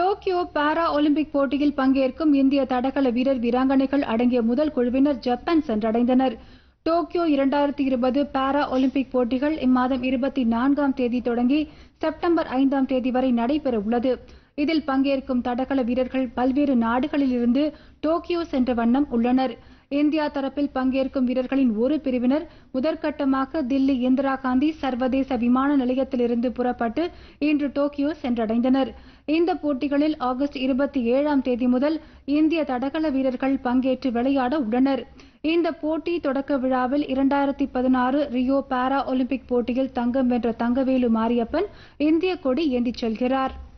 Tokyo para Olympic போட்டியில் பங்கேற்கும் இந்திய தடகள வீரர் வீராங்கனைகள் அடங்கிய முதல் குழுவினர் ஜப்பான் சென்றடைந்தனர் டோக்கியோ இரண்டாயிரத்தி இருபது பாரா ஒலிம்பிக் போட்டிகள் இம்மாதம் இருபத்தி நான்காம் தேதி தொடங்கி செப்டம்பர் ஐந்தாம் தேதி வரை நடைபெற உள்ளது இதில் பங்கேற்கும் தடகள வீரர்கள் பல்வேறு நாடுகளிலிருந்து டோக்கியோ சென்ற வண்ணம் உள்ளனர் இந்தியா தரப்பில் பங்கேற்கும் வீரர்களின் ஒரு பிரிவினர் முதற்கட்டமாக தில்லி இந்திரா காந்தி சர்வதேச விமான நிலையத்திலிருந்து புறப்பட்டு இன்று டோக்கியோ சென்றடைந்தனர் இந்த போட்டிகளில் ஆகஸ்ட் இருபத்தி ஏழாம் தேதி முதல் இந்திய தடகள வீரர்கள் பங்கேற்று விளையாட உள்ளனர் இந்த போட்டி தொடக்க விழாவில் இரண்டாயிரத்தி பதினாறு ரியோ பாரா ஒலிம்பிக் போட்டியில் தங்கம் வென்ற தங்கவேலு மாரியப்பன் இந்திய கொடி ஏந்திச் செல்கிறார்